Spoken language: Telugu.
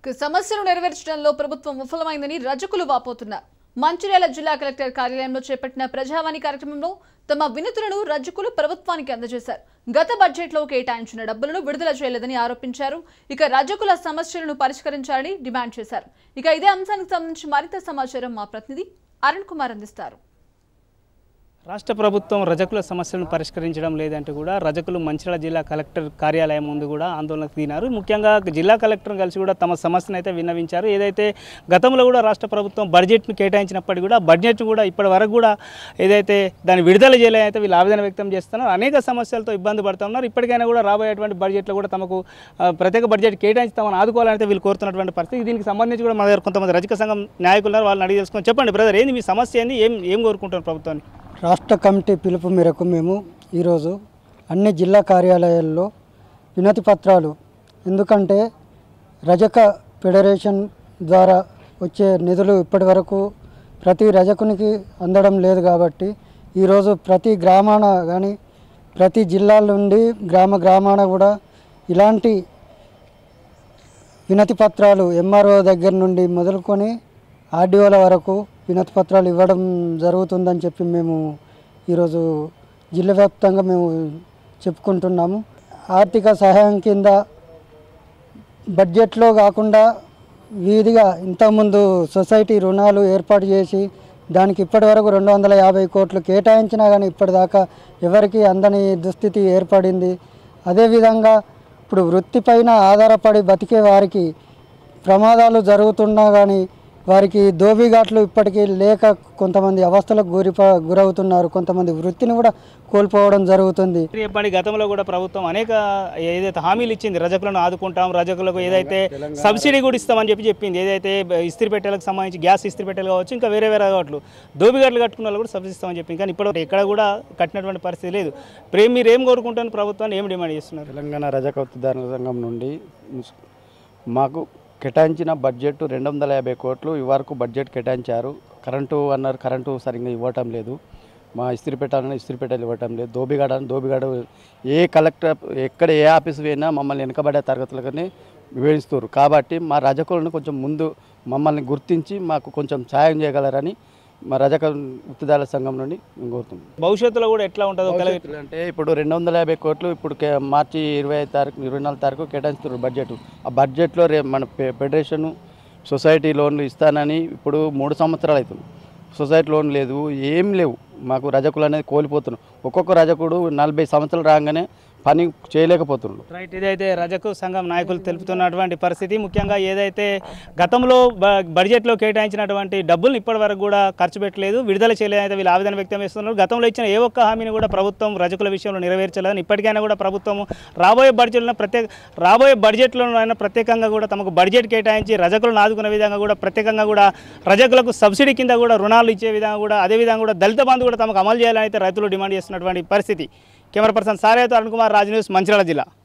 ఇక సమస్యను నెరవేర్చడంలో ప్రభుత్వం విఫలమైందని రజకులు వాపోతున్నారు మంచిర్యాల జిల్లా కలెక్టర్ కార్యాలయంలో చేపట్టిన ప్రజావాణి కార్యక్రమంలో తమ వినతులను రజకులు ప్రభుత్వానికి అందజేశారు గత బడ్జెట్లో కేటాయించిన డబ్బులను విడుదల చేయలేదని ఆరోపించారు ఇక రజకుల సమస్యలను పరిష్కరించాలని డిమాండ్ చేశారు ఇక ఇదే అంశానికి సంబంధించి మరింత సమాచారం మా ప్రతినిధి అరుణ్ కుమార్ అందిస్తారు రాష్ట్ర ప్రభుత్వం రజకుల సమస్యలను పరిష్కరించడం లేదంటూ కూడా రజకులు మంచిర్యాల జిల్లా కలెక్టర్ కార్యాలయం ముందు కూడా ఆందోళనకు దిగినారు ముఖ్యంగా జిల్లా కలెక్టర్ కలిసి కూడా తమ సమస్యను అయితే విన్నవించారు ఏదైతే గతంలో కూడా రాష్ట్ర ప్రభుత్వం బడ్జెట్ను కేటాయించినప్పటికీ కూడా బడ్జెట్ కూడా ఇప్పటి వరకు కూడా ఏదైతే దాన్ని విడుదల చేయలేదని అయితే వీళ్ళు ఆవేదన వ్యక్తం చేస్తున్నారు అనేక సమస్యలతో ఇబ్బంది పడుతూ ఉన్నారు ఇప్పటికైనా కూడా రాబోయేటువంటి బడ్జెట్లో కూడా తమకు ఆ, ప్రత్యేక బడ్జెట్ కేటాయించి తమను ఆదుకోవాలని అయితే వీళ్ళు కోరుతున్నటువంటి పరిస్థితి దీనికి సంబంధించి కూడా మా దగ్గర కొంతమంది రజక సంఘం నాయకులు ఉన్నారు వాళ్ళని అడిగి తెలుసుకొని చెప్పండి బ్రదర్ ఏంది మీ సమస్య ఏంది ఏం ఏం కోరుకుంటున్నారు ప్రభుత్వాన్ని రాష్ట్ర కమిటీ పిలుపు మేరకు మేము ఈరోజు అన్ని జిల్లా కార్యాలయాల్లో వినతి పత్రాలు ఎందుకంటే రజక ఫెడరేషన్ ద్వారా వచ్చే నిధులు ఇప్పటి వరకు ప్రతి రజకునికి అందడం లేదు కాబట్టి ఈరోజు ప్రతి గ్రామాన కానీ ప్రతి జిల్లాల నుండి గ్రామ గ్రామాన కూడా ఇలాంటి వినతి పత్రాలు ఎంఆర్ఓ దగ్గర నుండి మొదలుకొని ఆర్డీఓల వరకు వినతి పత్రాలు ఇవ్వడం జరుగుతుందని చెప్పి మేము ఈరోజు జిల్లా వ్యాప్తంగా మేము చెప్పుకుంటున్నాము ఆర్థిక సహాయం కింద బడ్జెట్లో కాకుండా వీధిగా ఇంతకుముందు సొసైటీ రుణాలు ఏర్పాటు చేసి దానికి ఇప్పటివరకు రెండు వందల యాభై కోట్లు కేటాయించినా కానీ ఇప్పటిదాకా ఎవరికి అందని దుస్థితి ఏర్పడింది అదేవిధంగా ఇప్పుడు వృత్తిపైన ఆధారపడి బతికే వారికి ప్రమాదాలు జరుగుతున్నా కానీ వారికి దోబిఘాట్లు ఇప్పటికీ లేక కొంతమంది అవస్థలకు గురి గురవుతున్నారు కొంతమంది వృత్తిని కూడా కోల్పోవడం జరుగుతుంది చెప్పండి గతంలో కూడా ప్రభుత్వం అనేక ఏదైతే హామీలు ఇచ్చింది రజకులను ఆదుకుంటాం రజకులకు ఏదైతే సబ్సిడీ కూడా ఇస్తామని చెప్పి చెప్పింది ఏదైతే ఇస్త్రీ పెట్టెలకు సంబంధించి గ్యాస్ ఇస్త్రీ పెట్టెలు కావచ్చు ఇంకా వేరే వేరే కావచ్చు దోబిగట్లు కట్టుకున్న వాళ్ళు కూడా సబ్సిడీ ఇస్తామని చెప్పింది కానీ ఇప్పుడు ఎక్కడ కూడా కట్టినటువంటి పరిస్థితి లేదు ప్రేమ్ మీరు ఏం కోరుకుంటాను ప్రభుత్వాన్ని ఏం డిమాండ్ చేస్తున్నారు తెలంగాణ రజక ఉత్పత్తిదారుల సంఘం నుండి ముస్- మాకు కేటాయించిన బడ్జెట్ రెండు వందల యాభై కోట్లు ఇవరకు బడ్జెట్ కేటాయించారు కరెంటు అన్నారు కరెంటు సరిగ్గా ఇవ్వటం లేదు మా ఇస్త్రీ పెట్టాలని ఇస్త్రీ పెట్టాలి ఇవ్వటం లేదు దోబిగాడ అని దోబిగాడ ఏ కలెక్టర్ ఎక్కడ ఏ ఆఫీస్ పోయినా మమ్మల్ని వెనుకబడే తరగతులకనే వివరిస్తారు కాబట్టి మా రజకులను కొంచెం ముందు మమ్మల్ని గుర్తించి మాకు కొంచెం సాయం చేయగలరని మా రజక ఉత్పత్తిదారుల సంఘం నుండి మేము కోరుతున్నాం భవిష్యత్తులో కూడా ఎట్లా ఉంటుందో ఒకవేళ భవిష్యత్తులో అంటే ఇప్పుడు రెండు వందల యాభై కోట్లు ఇప్పుడు కే- మార్చి ఇరవై ఐదు తారీఖు ఇరవై నాలుగు తారీఖు కేటాయిస్తున్నారు బడ్జెట్ ఆ బడ్జెట్లో రే మన ఫె- ఫెడరేషన్ సొసైటీ లోన్లు ఇస్తానని ఇప్పుడు మూడు సంవత్సరాలు అవుతుంది సొసైటీ లోన్ లేదు ఏం లేవు మాకు రజకులు అనేది కోల్పోతున్నాం ఒక్కొక్క రజకుడు నలభై సంవత్సరాలు రాగానే పని చేయలేకపోతున్నాడు రైట్ ఇదైతే రజకు సంఘం నాయకులు తెలుపుతున్నటువంటి పరిస్థితి ముఖ్యంగా ఏదైతే గతంలో బ- బడ్జెట్లో కేటాయించినటువంటి డబ్బులు ఇప్పటి వరకు కూడా ఖర్చు పెట్టలేదు విడుదల చేయలేదైతే వీళ్ళు ఆవేదన వ్యక్తం చేస్తున్నారు గతంలో ఇచ్చిన ఏ ఒక్క హామీని కూడా ప్రభుత్వం రజకుల విషయంలో నెరవేర్చలేదని ఇప్పటికైనా కూడా ప్రభుత్వం రాబోయే బడ్జెట్లో ప్రత్యేక రాబోయే బడ్జెట్లోనైనా ప్రత్యేకంగా కూడా తమకు బడ్జెట్ కేటాయించి రజకులను ఆదుకునే విధంగా కూడా ప్రత్యేకంగా కూడా రజకులకు సబ్సిడీ కింద కూడా రుణాలు ఇచ్చే విధంగా కూడా అదేవిధంగా కూడా దళిత బంధు కూడా తమకు అమలు చేయాలని అయితే రైతులు డిమాండ్ చేస్తున్నటువంటి పరిస్థితి కెమెరా పర్సన్ సారేతో అరుణ్ కుమార్ రాజ్ న్యూస్ మంచిర్యాల జిల్లా